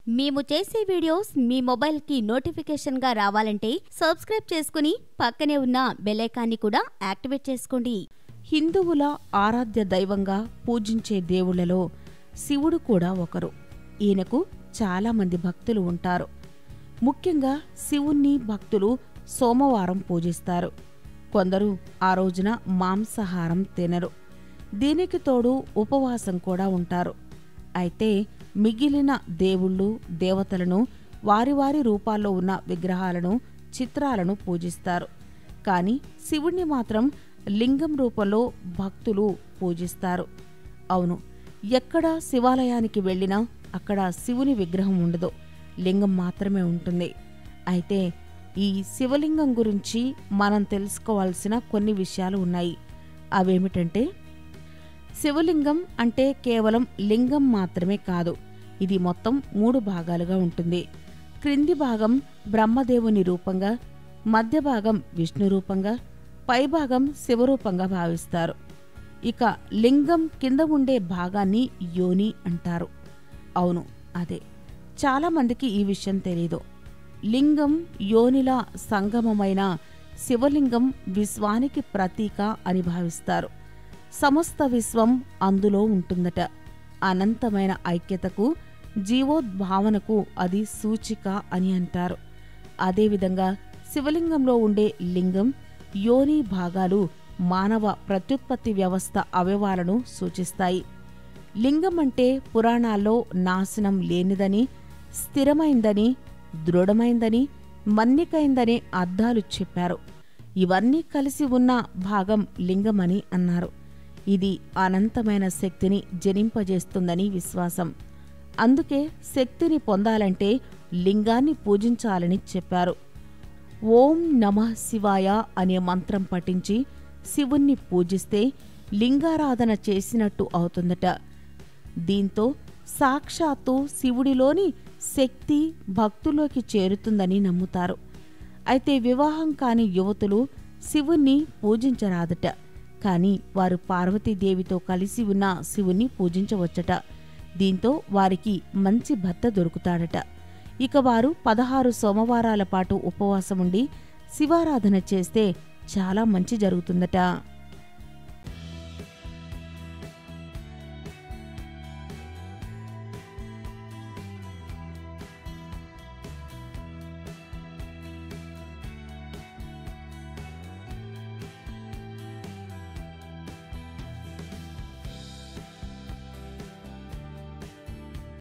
మేము చేసే వీడియోస్ మీ మొబైల్కి నోటిఫికేషన్గా రావాలంటే సబ్స్క్రైబ్ చేసుకుని పక్కనే ఉన్న బెలైకాన్ని కూడా యాక్టివేట్ చేసుకోండి హిందువుల ఆరాధ్య దైవంగా పూజించే దేవుళ్లలో శివుడు కూడా ఒకరు ఈయనకు చాలామంది భక్తులు ఉంటారు ముఖ్యంగా శివుణ్ణి భక్తులు సోమవారం పూజిస్తారు కొందరు ఆ రోజున మాంసాహారం తినరు దీనికి తోడు ఉపవాసం కూడా ఉంటారు అయితే మిగిలిన దేవుళ్ళు దేవతలను వారి వారి రూపాల్లో ఉన్న విగ్రహాలను చిత్రాలను పూజిస్తారు కానీ శివుణ్ణి మాత్రం లింగం రూపంలో భక్తులు పూజిస్తారు అవును ఎక్కడ శివాలయానికి వెళ్ళినా అక్కడ శివుని విగ్రహం ఉండదు లింగం మాత్రమే ఉంటుంది అయితే ఈ శివలింగం గురించి మనం తెలుసుకోవాల్సిన కొన్ని విషయాలు ఉన్నాయి అవేమిటంటే శివలింగం అంటే కేవలం లింగం మాత్రమే కాదు ఇది మొత్తం మూడు భాగాలుగా ఉంటుంది క్రింది భాగం బ్రహ్మదేవుని రూపంగా మధ్య భాగం విష్ణు రూపంగా పైభాగం శివరూపంగా భావిస్తారు ఇక లింగం కింద ఉండే భాగాన్ని యోని అంటారు అవును అదే చాలామందికి ఈ విషయం తెలీదు లింగం యోనిల సంగమమైన శివలింగం విశ్వానికి ప్రతీక అని భావిస్తారు సమస్త విశ్వం అందులో ఉంటుందట అనంతమైన ఐక్యతకు జీవోద్భావనకు అది సూచిక అని అంటారు అదేవిధంగా శివలింగంలో ఉండే లింగం యోని భాగాలు మానవ ప్రత్యుత్పత్తి వ్యవస్థ అవయవాలను సూచిస్తాయి లింగం అంటే పురాణాల్లో నాశనం లేనిదని స్థిరమైందని దృఢమైందని మన్నికైందనే అర్థాలు చెప్పారు ఇవన్నీ కలిసి ఉన్న భాగం లింగమని అన్నారు ఇది అనంతమైన శక్తిని జనింపజేస్తుందని విశ్వాసం అందుకే శక్తిని పొందాలంటే లింగాన్ని పూజించాలని చెప్పారు ఓం నమః శివాయ అనే మంత్రం పఠించి శివుణ్ణి పూజిస్తే లింగారాధన చేసినట్టు అవుతుందట దీంతో సాక్షాత్తు శివుడిలోని శక్తి భక్తులోకి చేరుతుందని నమ్ముతారు అయితే వివాహం కాని యువతులు శివుణ్ణి పూజించరాదట కాని వారు పార్వతీదేవితో కలిసి ఉన్న శివుణ్ణి పూజించవచ్చట దీంతో వారికి మంచి భర్త దొరుకుతాడట ఇక వారు పదహారు సోమవారాల పాటు ఉపవాసముండి శివారాధన చేస్తే చాలా మంచి జరుగుతుందట